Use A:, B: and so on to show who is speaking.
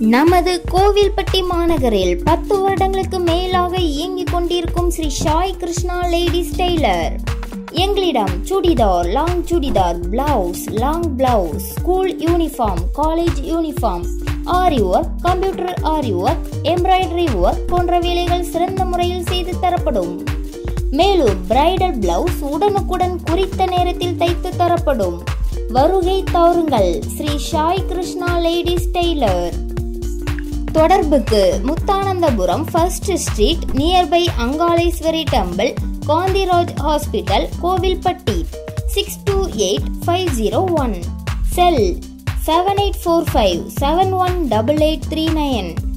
A: நமது கோவில்பட்டி மாநகரில் பத்து வருடங்களுக்கு மேலாக இயங்கிக் கொண்டிருக்கும் ஸ்ரீ சாய் கிருஷ்ணா லேடிஸ் டெய்லர் எங்களிடம் churidar long churidar blouse long blouse school uniform college uniform aari work computer aari work embroidery work போன்ற வேலைகள் சிறந்த முறையில் செய்து தரப்படும் மேலும் பிரைடல் பிளவுஸ் உடனுக்குடன் குறித்த நேரத்தில் தைத்து தரப்படும் வருகை தவறுங்கள் ஸ்ரீ சாய் கிருஷ்ணா லேடிஸ் டெய்லர் தொடர்புக்கு Muthanandapuram first street nearby Angaleswari temple Gandhiraj hospital Kovilpatti six two eight five zero one cell seven eight four five seven one double eight three nine